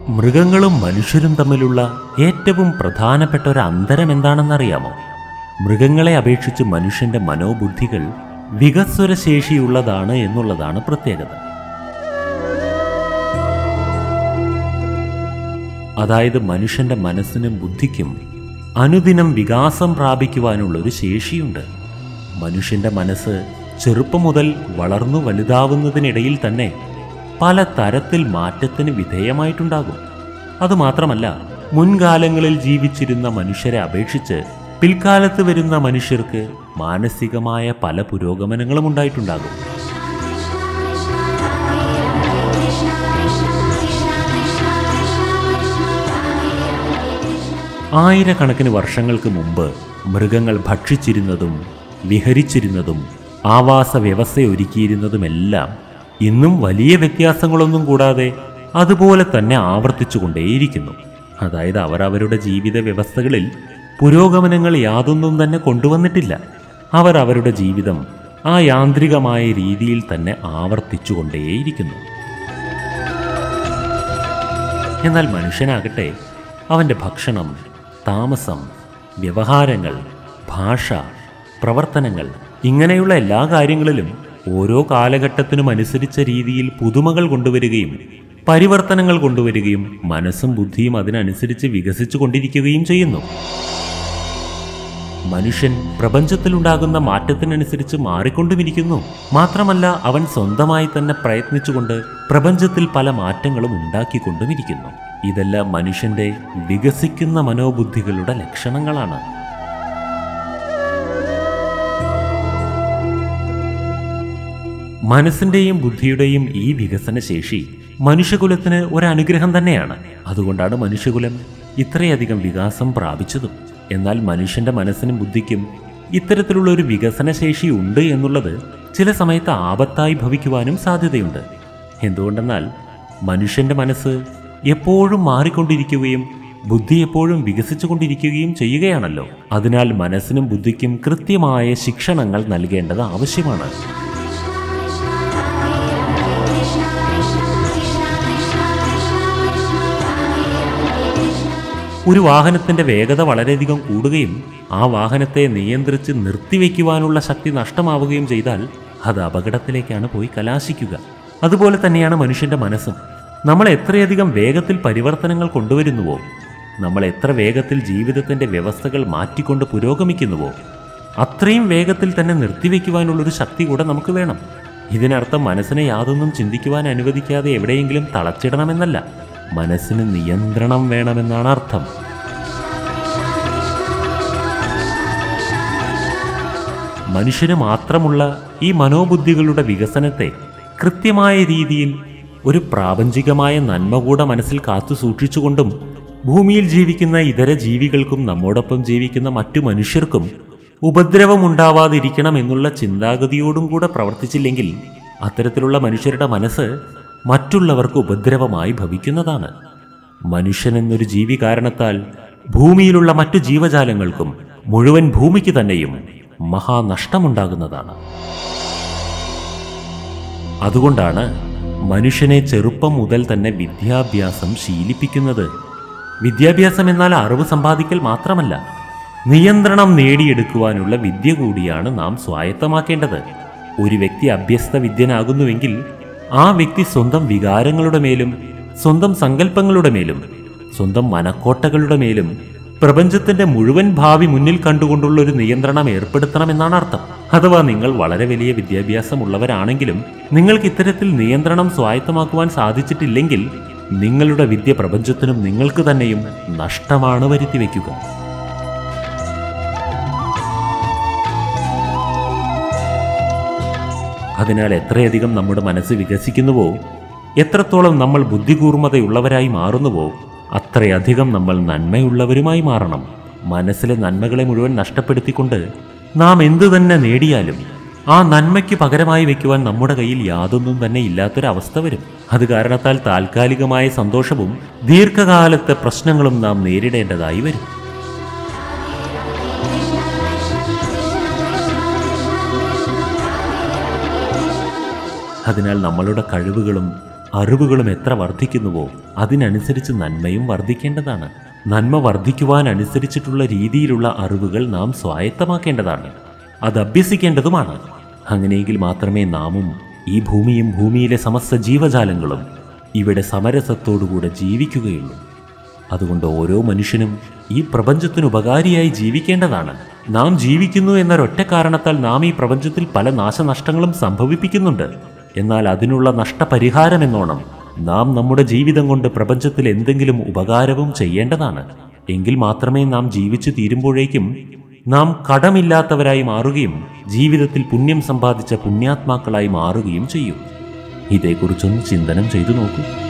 മൃഗങ്ങളും മനുഷ്യരും തമ്മിലുള്ള ഏറ്റവും പ്രധാനപ്പെട്ട ഒരു അന്തരം എന്താണെന്നറിയാമോ മൃഗങ്ങളെ അപേക്ഷിച്ച് മനുഷ്യന്റെ മനോബുദ്ധികൾ വികസ്വരശേഷിയുള്ളതാണ് എന്നുള്ളതാണ് പ്രത്യേകത അതായത് മനുഷ്യന്റെ മനസ്സിനും ബുദ്ധിക്കും അനുദിനം വികാസം പ്രാപിക്കുവാനുള്ള ഒരു ശേഷിയുണ്ട് മനുഷ്യന്റെ മനസ്സ് ചെറുപ്പം മുതൽ വളർന്നു വലുതാവുന്നതിനിടയിൽ തന്നെ പല തരത്തിൽ മാറ്റത്തിന് വിധേയമായിട്ടുണ്ടാകും അതുമാത്രമല്ല മുൻകാലങ്ങളിൽ ജീവിച്ചിരുന്ന മനുഷ്യരെ അപേക്ഷിച്ച് പിൽക്കാലത്ത് വരുന്ന മനുഷ്യർക്ക് മാനസികമായ പല പുരോഗമനങ്ങളും ഉണ്ടായിട്ടുണ്ടാകും ആയിരക്കണക്കിന് വർഷങ്ങൾക്ക് മുമ്പ് മൃഗങ്ങൾ ഭക്ഷിച്ചിരുന്നതും വിഹരിച്ചിരുന്നതും ആവാസ വ്യവസ്ഥ ഒരുക്കിയിരുന്നതുമെല്ലാം ഇന്നും വലിയ വ്യത്യാസങ്ങളൊന്നും കൂടാതെ അതുപോലെ തന്നെ ആവർത്തിച്ചുകൊണ്ടേയിരിക്കുന്നു അതായത് അവർ അവരുടെ ജീവിത വ്യവസ്ഥകളിൽ പുരോഗമനങ്ങൾ യാതൊന്നും തന്നെ കൊണ്ടുവന്നിട്ടില്ല അവർ അവരുടെ ജീവിതം ആ യാന്ത്രികമായ രീതിയിൽ തന്നെ ആവർത്തിച്ചുകൊണ്ടേയിരിക്കുന്നു എന്നാൽ മനുഷ്യനാകട്ടെ അവൻ്റെ ഭക്ഷണം താമസം വ്യവഹാരങ്ങൾ ഭാഷ പ്രവർത്തനങ്ങൾ ഇങ്ങനെയുള്ള എല്ലാ കാര്യങ്ങളിലും ഓരോ കാലഘട്ടത്തിനും അനുസരിച്ച രീതിയിൽ പുതുമകൾ കൊണ്ടുവരികയും പരിവർത്തനങ്ങൾ കൊണ്ടുവരികയും മനസ്സും ബുദ്ധിയും അതിനനുസരിച്ച് വികസിച്ചു കൊണ്ടിരിക്കുകയും ചെയ്യുന്നു മനുഷ്യൻ പ്രപഞ്ചത്തിലുണ്ടാകുന്ന മാറ്റത്തിനനുസരിച്ച് മാറിക്കൊണ്ടുമിരിക്കുന്നു മാത്രമല്ല അവൻ സ്വന്തമായി തന്നെ പ്രയത്നിച്ചുകൊണ്ട് പ്രപഞ്ചത്തിൽ പല മാറ്റങ്ങളും ഉണ്ടാക്കിക്കൊണ്ടുമിരിക്കുന്നു ഇതെല്ലാം മനുഷ്യന്റെ വികസിക്കുന്ന മനോബുദ്ധികളുടെ ലക്ഷണങ്ങളാണ് മനസ്സിന്റെയും ബുദ്ധിയുടെയും ഈ വികസന ശേഷി മനുഷ്യകുലത്തിന് ഒരു അനുഗ്രഹം തന്നെയാണ് അതുകൊണ്ടാണ് മനുഷ്യകുലം ഇത്രയധികം വികാസം പ്രാപിച്ചതും എന്നാൽ മനുഷ്യന്റെ മനസ്സിനും ബുദ്ധിക്കും ഇത്തരത്തിലുള്ള ഒരു വികസന ശേഷി ഉണ്ട് എന്നുള്ളത് ചില സമയത്ത് ആപത്തായി ഭവിക്കുവാനും സാധ്യതയുണ്ട് എന്തുകൊണ്ടെന്നാൽ മനുഷ്യന്റെ മനസ്സ് എപ്പോഴും മാറിക്കൊണ്ടിരിക്കുകയും ബുദ്ധി എപ്പോഴും വികസിച്ചുകൊണ്ടിരിക്കുകയും ചെയ്യുകയാണല്ലോ അതിനാൽ മനസ്സിനും ബുദ്ധിക്കും കൃത്യമായ ശിക്ഷണങ്ങൾ നൽകേണ്ടത് ആവശ്യമാണ് ഒരു വാഹനത്തിന്റെ വേഗത വളരെയധികം കൂടുകയും ആ വാഹനത്തെ നിയന്ത്രിച്ച് നിർത്തിവെക്കുവാനുള്ള ശക്തി നഷ്ടമാവുകയും ചെയ്താൽ അത് അപകടത്തിലേക്കാണ് പോയി കലാശിക്കുക അതുപോലെ തന്നെയാണ് മനുഷ്യന്റെ മനസ്സും നമ്മൾ എത്രയധികം വേഗത്തിൽ പരിവർത്തനങ്ങൾ കൊണ്ടുവരുന്നുവോ നമ്മൾ എത്ര വേഗത്തിൽ ജീവിതത്തിന്റെ വ്യവസ്ഥകൾ മാറ്റിക്കൊണ്ട് പുരോഗമിക്കുന്നുവോ അത്രയും വേഗത്തിൽ തന്നെ നിർത്തിവെക്കുവാനുള്ളൊരു ശക്തി കൂടെ നമുക്ക് വേണം ഇതിനർത്ഥം മനസ്സിനെ യാതൊന്നും ചിന്തിക്കുവാൻ അനുവദിക്കാതെ എവിടെയെങ്കിലും തളച്ചിടണമെന്നല്ല മനസ്സിന് നിയന്ത്രണം വേണമെന്നാണ് അർത്ഥം മനുഷ്യന് മാത്രമുള്ള ഈ മനോബുദ്ധികളുടെ വികസനത്തെ കൃത്യമായ രീതിയിൽ ഒരു പ്രാപഞ്ചികമായ നന്മ കൂടെ മനസ്സിൽ കാത്തു സൂക്ഷിച്ചുകൊണ്ടും ഭൂമിയിൽ ജീവിക്കുന്ന ഇതര ജീവികൾക്കും നമ്മോടൊപ്പം ജീവിക്കുന്ന മറ്റു മനുഷ്യർക്കും ഉപദ്രവമുണ്ടാവാതിരിക്കണം എന്നുള്ള ചിന്താഗതിയോടും കൂടെ പ്രവർത്തിച്ചില്ലെങ്കിൽ അത്തരത്തിലുള്ള മനുഷ്യരുടെ മനസ്സ് മറ്റുള്ളവർക്ക് ഉപദ്രവമായി ഭവിക്കുന്നതാണ് മനുഷ്യൻ എന്നൊരു ജീവി കാരണത്താൽ ഭൂമിയിലുള്ള മറ്റു ജീവജാലങ്ങൾക്കും മുഴുവൻ ഭൂമിക്ക് തന്നെയും മഹാനഷ്ടമുണ്ടാകുന്നതാണ് അതുകൊണ്ടാണ് മനുഷ്യനെ ചെറുപ്പം മുതൽ തന്നെ വിദ്യാഭ്യാസം ശീലിപ്പിക്കുന്നത് വിദ്യാഭ്യാസം എന്നാൽ അറിവ് സമ്പാദിക്കൽ മാത്രമല്ല നിയന്ത്രണം നേടിയെടുക്കുവാനുള്ള വിദ്യ കൂടിയാണ് നാം സ്വായത്തമാക്കേണ്ടത് ഒരു വ്യക്തി അഭ്യസ്ത വിദ്യനാകുന്നുവെങ്കിൽ ആ വ്യക്തി സ്വന്തം വികാരങ്ങളുടെ മേലും സ്വന്തം സങ്കല്പങ്ങളുടെ മേലും സ്വന്തം മനക്കോട്ടകളുടെ മേലും പ്രപഞ്ചത്തിന്റെ മുഴുവൻ ഭാവി മുന്നിൽ കണ്ടുകൊണ്ടുള്ള ഒരു നിയന്ത്രണം ഏർപ്പെടുത്തണമെന്നാണ് അർത്ഥം അഥവാ നിങ്ങൾ വളരെ വലിയ വിദ്യാഭ്യാസമുള്ളവരാണെങ്കിലും നിങ്ങൾക്ക് ഇത്തരത്തിൽ നിയന്ത്രണം സ്വായത്തമാക്കുവാൻ സാധിച്ചിട്ടില്ലെങ്കിൽ നിങ്ങളുടെ വിദ്യ പ്രപഞ്ചത്തിനും നിങ്ങൾക്ക് തന്നെയും നഷ്ടമാണ് വരുത്തി വയ്ക്കുക അതിനാൽ എത്രയധികം നമ്മുടെ മനസ്സ് വികസിക്കുന്നുവോ എത്രത്തോളം നമ്മൾ ബുദ്ധികൂർമ്മതയുള്ളവരായി മാറുന്നുവോ അത്രയധികം നമ്മൾ നന്മയുള്ളവരുമായി മാറണം മനസ്സിലെ നന്മകളെ മുഴുവൻ നഷ്ടപ്പെടുത്തിക്കൊണ്ട് നാം എന്തു തന്നെ നേടിയാലും ആ നന്മയ്ക്ക് പകരമായി വെക്കുവാൻ നമ്മുടെ കയ്യിൽ യാതൊന്നും തന്നെ ഇല്ലാത്തൊരവസ്ഥ വരും അത് കാരണത്താൽ താൽക്കാലികമായ സന്തോഷവും ദീർഘകാലത്തെ പ്രശ്നങ്ങളും നാം നേരിടേണ്ടതായി വരും അതിനാൽ നമ്മളുടെ കഴിവുകളും അറിവുകളും എത്ര വർദ്ധിക്കുന്നുവോ അതിനനുസരിച്ച് നന്മയും വർദ്ധിക്കേണ്ടതാണ് നന്മ വർദ്ധിക്കുവാൻ അനുസരിച്ചിട്ടുള്ള രീതിയിലുള്ള അറിവുകൾ നാം സ്വായത്തമാക്കേണ്ടതാണ് അത് അഭ്യസിക്കേണ്ടതുമാണ് അങ്ങനെയെങ്കിൽ മാത്രമേ നാമും ഈ ഭൂമിയും ഭൂമിയിലെ സമസ്ത ജീവജാലങ്ങളും ഇവിടെ സമരസത്തോടുകൂടെ ജീവിക്കുകയുള്ളൂ അതുകൊണ്ട് ഓരോ മനുഷ്യനും ഈ പ്രപഞ്ചത്തിന് ഉപകാരിയായി ജീവിക്കേണ്ടതാണ് നാം ജീവിക്കുന്നു എന്നൊരൊറ്റ കാരണത്താൽ നാം ഈ പ്രപഞ്ചത്തിൽ പല നാശനഷ്ടങ്ങളും സംഭവിപ്പിക്കുന്നുണ്ട് എന്നാൽ അതിനുള്ള നഷ്ടപരിഹാരം എന്നോണം നാം നമ്മുടെ ജീവിതം കൊണ്ട് പ്രപഞ്ചത്തിൽ എന്തെങ്കിലും ഉപകാരവും ചെയ്യേണ്ടതാണ് എങ്കിൽ മാത്രമേ നാം ജീവിച്ചു തീരുമ്പോഴേക്കും നാം കടമില്ലാത്തവരായി മാറുകയും ജീവിതത്തിൽ പുണ്യം സമ്പാദിച്ച പുണ്യാത്മാക്കളായി മാറുകയും ചെയ്യും ഇതേക്കുറിച്ചൊന്ന് ചിന്തനം ചെയ്തു നോക്കൂ